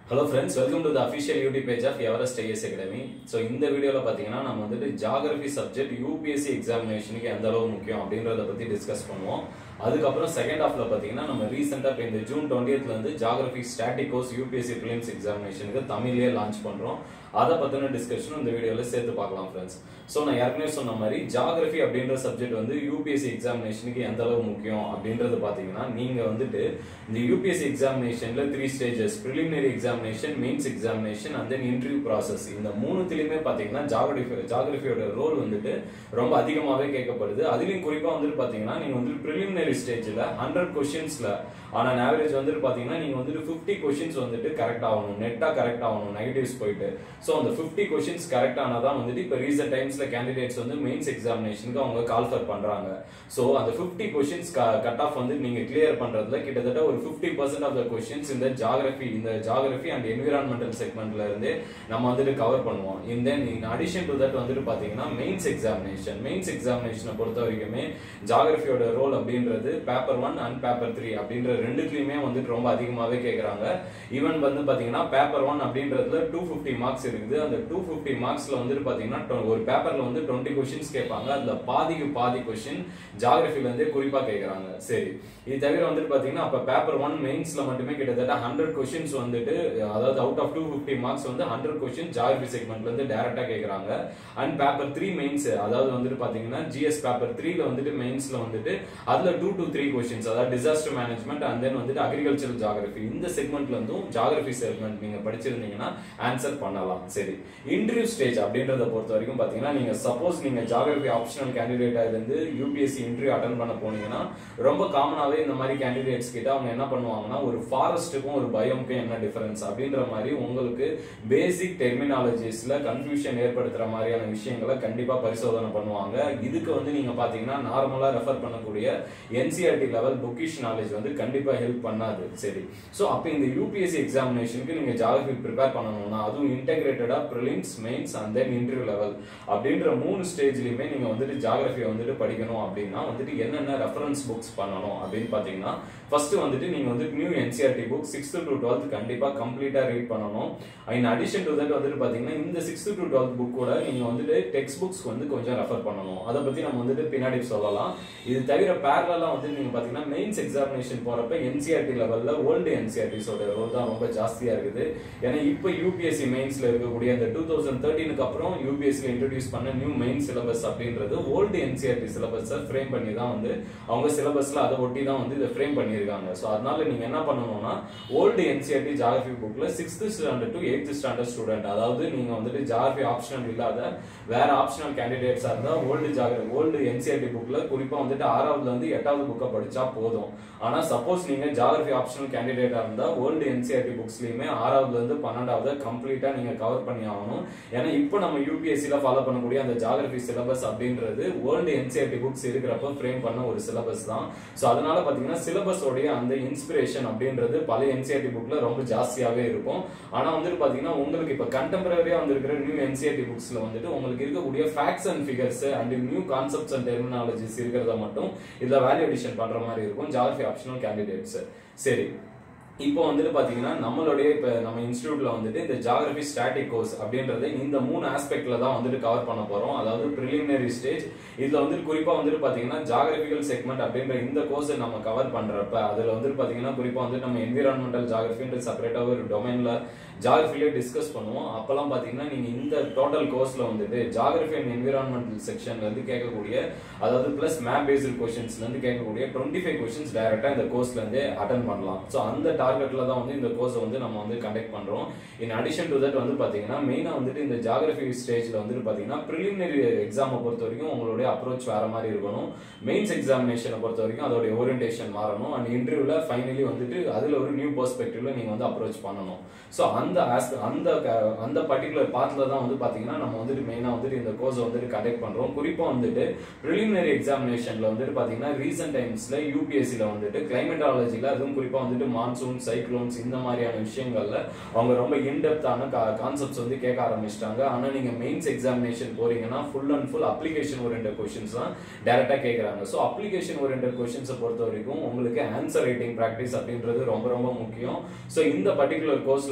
hello friends welcome to the official YouTube page of Everest IAS academy so இந்த வீடியோவில் பார்த்தீங்கன்னா நம்ம வந்துட்டு ஜாகிரபி சப்ஜெக்ட் யூபிஎஸ்சி எக்ஸாமினேஷனுக்கு எந்த அளவு முக்கியம் அப்படின்றத பற்றி டிஸ்கஸ் பண்ணுவோம் அதுக்கப்புறம் செகண்ட் ஹாஃப்ல பார்த்தீங்கன்னா நம்ம ரீசெண்டாக இப்போ இந்த ஜூன் டுவெண்ட்டியத்ல இருந்து geography static course UPSC prelims எக்ஸாமினேஷனுக்கு தமிழ்லேயே லான்ச் பண்ணுறோம் அதை பற்றின டிஸ்கஷனும் இந்த வீடியோவில் சேர்த்து பார்க்கலாம் ஃப்ரெண்ட்ஸ் ஸோ நான் ஏற்கனவே சொன்ன மாதிரி ஜாகிரபி அப்படின்ற சப்ஜெக்ட் வந்து யூபிஎஸ்சி எக்ஸாமினேஷனுக்கு எந்த அளவு முக்கியம் அப்படின்றது பார்த்தீங்கன்னா நீங்கள் வந்துட்டு இந்த யூபிஎஸ்சி எக்ஸாமினேஷனில் three stages preliminary examination mains examination and then interview process இந்த மூணுத்துலையுமே பார்த்தீங்கன்னா ஜாகிரபி ஜாகிரபியோட ரோல் வந்துட்டு ரொம்ப அதிகமாகவே கேட்கப்படுது அதுலேயும் குறிப்பாக வந்துட்டு பார்த்தீங்கன்னா நீங்கள் வந்துட்டு ப்ரிலிமினரி ஸ்டேஜில் ஹண்ட்ரட் கொஷின்ஸில் ஆனால் ஆவரேஜ் வந்துட்டு பார்த்தீங்கன்னா நீங்கள் வந்துட்டு ஃபிஃப்டி கொஷின்ஸ் வந்துட்டு கரெக்ட் ஆகணும் நெட்டாக கரெக்ட் ஆகணும் நெகட்டிவ்ஸ் போயிட்டு ஸோ அந்த ஃபிஃப்டி கொஷின்ஸ் கரெக்ட் ஆனால் தான் வந்துட்டு இப்போ ரீசெண்ட் டைம்ஸில் கேண்டிடேட்ஸ் வந்து மெயின்ஸ் எக்ஸாமினேஷனுக்கு அவங்க கால்ஃபர் பண்ணுறாங்க ஸோ அந்த ஃபிஃப்டி கொஷின்ஸ் கட் ஆஃப் வந்து நீங்கள் கிளியர் பண்ணுறதுல கிட்டத்தட்ட ஒரு fifty percent of the questions இந்த ஜாகிரபி இந்த ஜாகிரபி அண்ட் என்விரான்மெண்டல் செக்மெண்ட்ல இருந்து நம்ம வந்துட்டு கவர் பண்ணுவோம் இந்த then in addition to that வந்துட்டு பார்த்தீங்கன்னா மெயின்ஸ் எக்ஸாமினேஷன் மெயின்ஸ் எக்ஸாமினேஷனை பொறுத்த வரைக்குமே ஜாகிரபியோட ரோல் அப்படின்றது paper one and paper three அப்படின்ற ரெண்டுத்துலையுமே வந்துட்டு ரொம்ப அதிகமாகவே கேட்குறாங்க ஈவன் வந்து பார்த்தீங்கன்னா பேப்பர் ஒன் அப்படின்றதுல டூ ஃபிஃப்டி மார்க்ஸ் இருக்குது அந்த டூ ஃபிஃப்டி மார்க்ஸில் வந்துட்டு பார்த்தீங்கன்னா to- ஒரு பேப்பரில் வந்து டுவெண்ட்டி கொஷின்ஸ் கேட்பாங்க அதில் பாதிக்கு பாதி கொஷின் ஜாகிரபிலேருந்தே குறிப்பாக கேட்குறாங்க சரி இது தவிர வந்துட்டு பார்த்தீங்கன்னா அப்போ பேப்பர் ஒன் மெயின்ஸில் மட்டுமே கிட்டத்தட்ட ஹண்ட்ரட் கொஷின்ஸ் வந்துட்டு அதாவது out of two fifty marks வந்து ஹண்ட்ரட் கொஷின் ஜாகிரபி செக்மெண்ட்லேருந்து டேரெக்டாக கேட்குறாங்க அண்ட் பேப்பர் த்ரீ மெயின்ஸ் அதாவது வந்துட்டு பார்த்தீங்கன்னா ஜிஎஸ் பேப்பர் த்ரீல வந்துட்டு மெயின்ஸில் வந்துட்டு அதில் டூ டு த்ரீ கொஷின்ஸ் அதாவது டிசாஸ்டர் மேனேஜ்மெண்ட் அண்ட் தென் வந்துட்டு அக்ரிகல்ச்சரல் ஜாகிரபி இந்த செக்மெண்ட்ல இருந்தும் ஜாகிரபி செக்மெண்ட் நீங்க படிச்சிருந்தீங்கன்னா ஆன்சர் பண்ணலாம் சரி இன்டர்வியூ ஸ்டேஜ் அப்படின்றத பொறுத்த வரைக்கும் பாத்தீங்கன்னா நீங்க சப்போஸ் நீங்க ஜாகிரபி ஆப்ஷனல் கேண்டிடேட்டா இருந்து யூபிஎஸ்சி இன்டர்வியூ அட்டன் பண்ண போனீங்கன்னா ரொம்ப காமனாவே இந்த மாதிரி கேண்டிடேட்ஸ் கிட்ட அவங்க என்ன பண்ணுவாங்கன்னா ஒரு ஃபாரஸ்ட்டுக்கும் ஒரு பயோமுக்கும் என்ன டிஃபரன்ஸ் அப்படின்ற மாதிரி உங்களுக்கு பேசிக் டெர்மினாலஜிஸ்ல கன்ஃபியூஷன் ஏற்படுத்துற மாதிரியான விஷயங்களை கண்டிப்பா பரிசோதனை பண்ணுவாங்க இதுக்கு வந்து நீங்க பாத்தீங்கன்னா நார்மலா ரெஃபர் பண்ணக்கூடிய என்சிஆர்டி லெவல் புக்கிஷ் நாலேஜ் வந்து கண்டிப்பா ஹெல்ப் பண்ணாது சரி ஸோ அப்போ இந்த யூபிஎஸ்சி எக்ஸாமினேஷனுக்கு நீங்க ஜாகிரபி ப்ரிப்பேர் பண்ணணும்னா அதுவும் இன்டெகிரேட்டடா prelims mains and then interview level அப்படின்ற மூணு ஸ்டேஜ்லயுமே நீங்க வந்துட்டு ஜாகிரபியை வந்துட்டு படிக்கணும் அப்படின்னா வந்துட்டு என்னென்ன ரெஃபரன்ஸ் புக்ஸ் பண்ணணும் அப்படின்னு பாத்தீங்கன்னா ஃபர்ஸ்ட் வந்துட்டு நீங்க வந்து new NCERT book sixth to twelfth கண்டிப்பா கம்ப்ளீட்டா ரீட் பண்ணணும் இன் அடிஷன் டு தட் வந்துட்டு பாத்தீங்கன்னா இந்த சிக்ஸ்த் டு டுவெல்த் புக் கூட நீங்க வந்துட்டு டெக்ஸ்ட் புக்ஸ் வந்து கொஞ்சம் ரெஃபர் பண்ணணும் அதை பத்தி நம்ம வந்துட்டு பின்னாடி சொல்லலாம் இது தவிர பேரலா வந்து நீங்க பாத்தீங்கன்னா மெயின்ஸ் எக்ஸாமினேஷன் போறப்ப என்சிஆர்டி லெவல்ல ஓல்டு என்சிஆர்டிஸோட ரோல் தான் ரொம்ப ஜாஸ்தியா இருக்குது ஏன்னா இப்போ யூபிஎஸ்சி மெயின்ஸ்ல இருக்கக்கூடிய அந்த டூ தௌசண்ட் தேர்ட்டீனுக்கு அப்புறம் யூபிஎஸ்சியில் இன்ட்ரடியூஸ் பண்ண நியூ மெயின் சிலபஸ் அப்படின்றது ஓல்டு என்சிஆர்டி சிலபஸை ஃப்ரேம் பண்ணி தான் வந்து அவங்க சிலபஸ்ல அதை ஒட்டி தான் வந்து இதை ஃப்ரேம் பண்ணியிருக்காங்க ஸோ அதனால நீங்க என்ன பண்ணணும்னா ஓல்டு என்சிஆர்டி ஜாகிரபி புக்ல sixth standard to eighth standard student அதாவது நீங்க வந்துட்டு ஜாகிரபி ஆப்ஷனல் இல்லாத வேற ஆப்ஷனல் கேண்டிடேட்ஸா இருந்தா ஓல்டு ஜாகிரபி ஓல்டு என்சிஆர்டி புக்ல குறிப்பா வந்துட்டு ஆறாவதுல இருந்து எட்டாவது புக்கை படிச்சா போதும் ஆனா சப்போஸ் நீங்க ஜாகிரபி ஆப்ஷனல் கேண்டிடேட்டா இருந்தா ஓல்டு என்சிஆர்டி புக்ஸ்லயுமே ஆறாவதுல இருந்து பன்னெண்டாவது கம்ப்ளீட்டா நீங்க கவர் பண்ணி ஆகணும் ஏன்னா இப்போ நம்ம யூபிஎஸ்சில ஃபாலோ பண்ணக்கூடிய அந்த ஜாகிரபி சிலபஸ் அப்படின்றது ஓல்டு என்சிஆர்டி புக்ஸ் இருக்கிறப்ப ஃப்ரேம் பண்ண ஒரு சிலபஸ் தான் ஸோ அதனால பாத்தீங்கன்னா சிலபஸோடைய அந்த இன்ஸ்பிரேஷன் அப்படின்றது பழைய என்சிஆர்டி புக்ல ரொம்ப ஜாஸ்தியாவே இருக்கும் ஆனா வந்துட்டு பாத்தீங்கன்னா உங்களுக்கு இப்ப கண்டெம்பரரியா வந்திருக்கிற நியூ என்சிஆர்டி புக்ஸ்ல வந்துட்டு உங்களுக்கு இருக்கக்கூடிய facts and figures and new concepts and terminologies இருக்கிறத மட்டும் இதுல வேல்யூ அடிஷன் பண்ற மாதிரி இருக்கும் ஜாகிரபி ஆப்ஷனல் கேண்டிடேட்ஸ் சரி இப்போ வந்துட்டு பாத்தீங்கன்னா நம்மளுடைய இப்ப நம்ம இன்ஸ்டியூட்ல வந்துட்டு இந்த ஜாகிரபி ஸ்டாட்டிக் கோர்ஸ் அப்படின்றது இந்த மூணு ஆஸ்பெக்ட்ல தான் வந்துட்டு கவர் பண்ண போறோம் அதாவது ப்ரிலிமினரி ஸ்டேஜ் இதுல வந்துட்டு குறிப்பா வந்துட்டு பாத்தீங்கன்னா ஜாகிரபிக்கல் செக்மெண்ட் அப்படின்ற இந்த கோர்ஸை நம்ம கவர் பண்றப்ப அதுல வந்துட்டு பாத்தீங்கன்னா குறிப்பா வந்துட்டு நம்ம என்விரான்மெண்டல் ஜாகிரபின்ற செப்பரேட்டாக ஒரு டொமைன்ல ஜாகிரபிலே டிஸ்கஸ் பண்ணுவோம் அப்பெல்லாம் பாத்தீங்கன்னா நீங்க இந்த டோட்டல் கோர்ஸ்ல வந்துட்டு ஜாகிரபி அண்ட் என்விரான்மெண்டல் செக்ஷன்ல இருந்து கேட்கக்கூடிய அதாவது பிளஸ் மேப் பேஸ்டு கொஸ்டின்ஸ்ல இருந்து கேட்கக்கூடிய டுவெண்ட்டி ஃபைவ் கொஸ்டின்ஸ் டைரக்டா இந்த கோர்ஸ்ல இருந்து அட்டன் பண்ணலாம் ஸோ அந்த டார்கெட்ல தான் வந்து இந்த கோர்ஸை வந்து நம்ம வந்து கண்டக்ட் பண்றோம் இன் அடிஷன் டு தட் வந்து பாத்தீங்கன்னா மெயினா வந்துட்டு இந்த ஜாகிரபி ஸ்டேஜ்ல வந்துட்டு பாத்தீங்கன்னா ப்ரிலிமினரி எக்ஸாமை பொறுத்த வரைக்கும் உங்களுடைய அப்ரோச் வேற மாதிரி இருக்கணும் மெயின்ஸ் எக்ஸாமினேஷனை பொறுத்த வரைக்கும் அதோட ஓரியன்டேஷன் மாறணும் அண்ட் இன்டர்வியூல ஃபைனலி வந்துட்டு அதுல ஒரு நியூ பெர்ஸ்பெக்டிவ்ல நீங்க வந்து அப்ரோச் பண்ணணும் ஸோ அந்த ஆஸ்பெக்ட் அந்த க- அந்த பர்டிகுலர் பாத்துல தான் வந்து பாத்தீங்கன்னா நம்ம வந்துட்டு மெயினா வந்துட்டு இந்த கோர்ஸை வந்துட்டு கண்டக்ட் பண்றோம் குறிப்பா வந்துட்டு ப்ரிலிமினரி எக்ஸாமினேஷன்ல வந்துட்டு பாத்தீங்கன்னா ரீசெண்ட் டைம்ஸ்ல யூபிஎஸ்சில வந்துட்டு கிளைமேட்டாலஜில அதுவும் குறிப்பா வந்துட்டு மான்சூன் சைக்ளோன்ஸ் இந்த மாதிரியான விஷயங்கள்ல அவங்க ரொம்ப இன்டெப்தான கான்செப்ட்ஸ் வந்து கேட்க ஆரம்பிச்சிட்டாங்க ஆனா நீங்க மெயின்ஸ் எக்ஸாமினேஷன் போறீங்கன்னா full and full application orient questions தான் டேரக்டா கேட்கறாங்க ஸோ அப்ளிகேஷன் ஓரியன்ட் கொஸ்டின்ஸை பொறுத்த வரைக்கும் உங்களுக்கு ஆன்சர் ரைட்டிங் ப்ராக்டிஸ் அப்படின்றது ரொம்ப ரொம்ப முக்கியம் ஸோ இந்த பர்டிகுலர் கோர்ஸ்ல வந்துட்டு பாத்தீங்கன்னா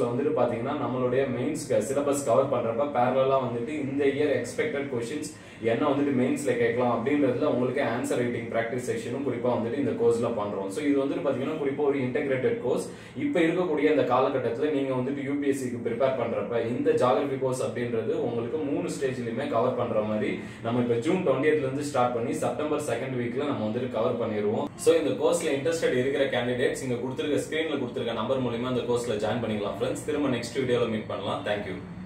பாத்தீங்கன்னா நம்மளுடைய மெயின்ஸ் சிலபஸ் கவர் பண்றப்ப பேரலா வந்துட்டு இந்த இயர் எக்ஸ்பெக்டட் கொஷின்ஸ் என்ன வந்துட்டு மெயின்ஸ்ல கேட்கலாம் அப்படின்றதுல உங்களுக்கு ஆன்சர் ரைட்டிங் ப்ராக்டிஸ் செஷனும் குறிப்பா வந்துட்டு இந்த கோர்ஸ்ல பண்றோம் ஸோ இது வந்துட்டு பாத்தீங்கன்னா குறிப்பா ஒரு இன்டெகிரேட்டட் கோர்ஸ் இப்போ இருக்கக்கூடிய இந்த காலகட்டத்தில் நீங்க வந்துட்டு யூபிஎஸ்சிக்கு ப்ரிப்பேர் பண்றப்ப இந்த ஜாகிரபி கோர்ஸ் அப்படின்றது உங்களுக்கு மூணு ஸ்டேஜ்லயுமே கவர் பண்ற மாதிரி நம்ம இப்போ ஜூன் டுவெண்ட்டியத்ல இருந்து ஸ்டார்ட் பண்ணி செப்டம்பர் செகண்ட் வீக்ல நம்ம வந்துட்டு கவர் பண்ணிடுவோம் ஸோ இந்த கோர்ஸ்ல இன்ட்ரெஸ்டட் இருக்கிற கேண்டிடேட்ஸ் இங்க கொடுத்துருக்க ஸ்கிரீன்ல கொடுத்துருக்க நம்பர் மூலியமா இந்த கோர்ஸ்ல ஜாயின் பண்ணிக்கலாம் ஃப்ரெண்ட்ஸ் திரும்ப நெக்ஸ்ட் வீடியோல மீட் பண்ணலாம் தேங்க்யூ